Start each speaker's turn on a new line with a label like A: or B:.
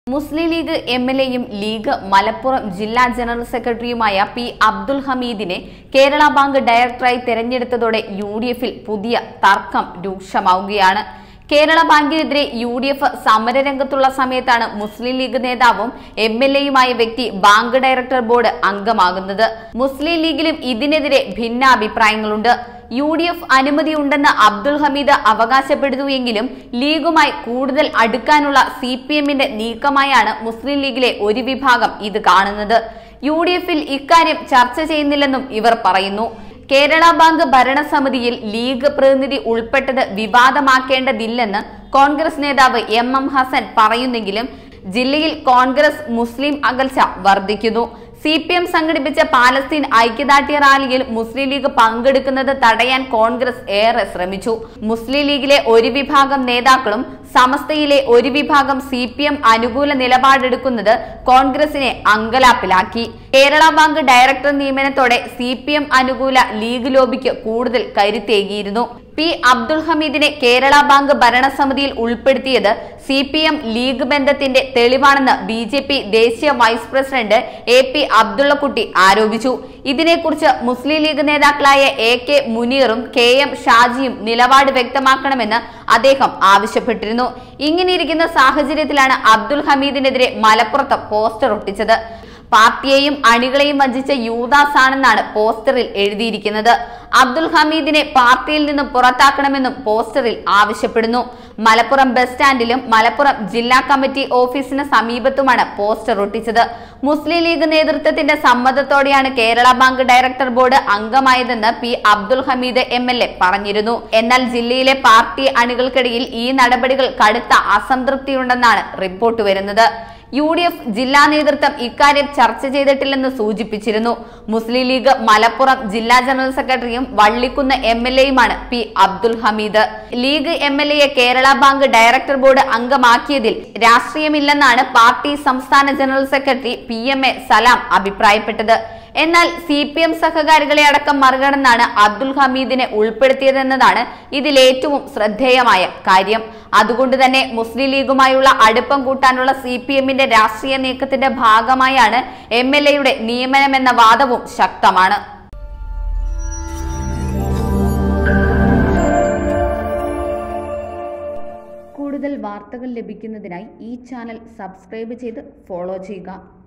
A: മുസ്ലിം League M L എയും ലീഗ് മലപ്പുറം ജില്ലാ general സെക്രട്ടറിയുമായ പി അബ്ദുൽ ഹമീദിനെ കേരള ബാങ്ക് ഡയറക്ടറായി തെരഞ്ഞെടുത്തതോടെ യു ഡി എഫിൽ പുതിയ തർക്കം രൂക്ഷമാവുകയാണ് കേരള ബാങ്കിനെതിരെ യു ഡി എഫ് സമരരംഗത്തുള്ള സമയത്താണ് മുസ്ലിം ലീഗ് നേതാവും എം എൽ എയുമായ വ്യക്തി ബാങ്ക് ഡയറക്ടർ ബോർഡ് അംഗമാകുന്നത് മുസ്ലിം ലീഗിലും ഇതിനെതിരെ ഭിന്നാഭിപ്രായങ്ങളുണ്ട് യു ഡി എഫ് അനുമതിയുണ്ടെന്ന് അബ്ദുൽ ഹമീദ് അവകാശപ്പെടുന്നുവെങ്കിലും ലീഗുമായി കൂടുതൽ അടുക്കാനുള്ള സി പി എമ്മിന്റെ നീക്കമായാണ് മുസ്ലിം ലീഗിലെ ഒരു വിഭാഗം ഇത് കാണുന്നത് യു ഡി എഫിൽ ഇക്കാര്യം ചർച്ച ചെയ്യുന്നില്ലെന്നും ഇവർ പറയുന്നു കേരള ബാങ്ക് ഭരണസമിതിയിൽ ലീഗ് പ്രതിനിധി ഉൾപ്പെട്ടത് വിവാദമാക്കേണ്ടതില്ലെന്ന് കോൺഗ്രസ് നേതാവ് എം എം ഹസൻ പറയുന്നെങ്കിലും ജില്ലയിൽ കോൺഗ്രസ് മുസ്ലിം അകൽച്ച വർദ്ധിക്കുന്നു സി പി എം സംഘടിപ്പിച്ച പാലസ്തീൻ ഐക്യദാർഢ്യ റാലിയിൽ മുസ്ലിം ലീഗ് പങ്കെടുക്കുന്നത് തടയാൻ കോൺഗ്രസ് ഏറെ ശ്രമിച്ചു മുസ്ലിം ലീഗിലെ ഒരു വിഭാഗം നേതാക്കളും സമസ്തയിലെ ഒരു വിഭാഗം സി പി എം അനുകൂല നിലപാടെടുക്കുന്നത് കോൺഗ്രസിനെ അങ്കലാപ്പിലാക്കി കേരള ബാങ്ക് ഡയറക്ടർ നിയമനത്തോടെ സി പി എം അനുകൂല ലീഗ് ലോബിക്ക് കൂടുതൽ കരുത്തേകിയിരുന്നു പി അബ്ദുൽ ഹമീദിനെ കേരള ബാങ്ക് ഭരണസമിതിയിൽ ഉൾപ്പെടുത്തിയത് സി പി എം ലീഗ് ബന്ധത്തിന്റെ തെളിവാണെന്ന് ബി ജെ പി ദേശീയ vice president A P Abdullakutty ആരോപിച്ചു ഇതിനെക്കുറിച്ച് മുസ്ലിം ലീഗ് നേതാക്കളായ എ കെ മുനീറും കെ എം ഷാജിയും നിലപാട് വ്യക്തമാക്കണമെന്ന് അദ്ദേഹം ആവശ്യപ്പെട്ടിരുന്നു ഇങ്ങനെയിരിക്കുന്ന സാഹചര്യത്തിലാണ് അബ്ദുൽ ഹമീദിനെതിരെ മലപ്പുറത്ത് പോസ്റ്റർ ഒട്ടിച്ചത് പാർട്ടിയെയും അണികളെയും വഞ്ചിച്ച യൂദാസ് ആണെന്നാണ് പോസ്റ്ററിൽ എഴുതിയിരിക്കുന്നത് അബ്ദുൽ ഹമീദിനെ പാർട്ടിയിൽ നിന്നും പുറത്താക്കണമെന്നും പോസ്റ്ററിൽ ആവശ്യപ്പെടുന്നു മലപ്പുറം ബസ് സ്റ്റാൻഡിലും മലപ്പുറം ജില്ലാ കമ്മിറ്റി ഓഫീസിന് സമീപത്തുമാണ് പോസ്റ്റർ ഒട്ടിച്ചത് മുസ്ലിം ലീഗ് നേതൃത്വത്തിന്റെ സമ്മതത്തോടെയാണ് കേരള ബാങ്ക് ഡയറക്ടർ ബോർഡ് അംഗമായതെന്ന് P Abdul Hameed M L A പറഞ്ഞിരുന്നു എന്നാൽ ജില്ലയിലെ പാർട്ടി അണികൾക്കിടയിൽ ഈ നടപടികൾ കടുത്ത അസംതൃപ്തിയുണ്ടെന്നാണ് റിപ്പോർട്ട് വരുന്നത് യു ഡി എഫ് ജില്ലാ നേതൃത്വം ഇക്കാര്യം ചർച്ച ചെയ്തിട്ടില്ലെന്ന് സൂചിപ്പിച്ചിരുന്നു മുസ്ലിം ലീഗ് മലപ്പുറം ജില്ലാ ജനറൽ സെക്രട്ടറിയും വള്ളിക്കുന്ന് എം എൽ എയുമാണ് P Abdul Hameed League M L എയെ കേരള ബാങ്ക് ഡയറക്ടർ ബോർഡ് അംഗമാക്കിയതിൽ രാഷ്ട്രീയമില്ലെന്നാണ് പാർട്ടി സംസ്ഥാന general secretary P M A Salam അഭിപ്രായപ്പെട്ടത് എന്നാൽ സി പി എം സഹകാരികളെ അടക്കം മറികടന്നാണ് അബ്ദുൽ ഹമീദിനെ ഉൾപ്പെടുത്തിയതെന്നതാണ് ഇതിൽ ഏറ്റവും ശ്രദ്ധേയമായ കാര്യം അതുകൊണ്ട് തന്നെ മുസ്ലിം ലീഗുമായുള്ള അടുപ്പം കൂട്ടാനുള്ള സി പി എമ്മിന്റെ രാഷ്ട്രീയ നീക്കത്തിന്റെ ഭാഗമായാണ് എം എൽ എയുടെ നിയമനമെന്ന വാദവും ശക്തമാണ് കൂടുതൽ വാർത്തകൾ ലഭിക്കുന്നതിനായി ഈ ചാനൽ സബ്സ്ക്രൈബ് ചെയ്ത് ഫോളോ ചെയ്യുക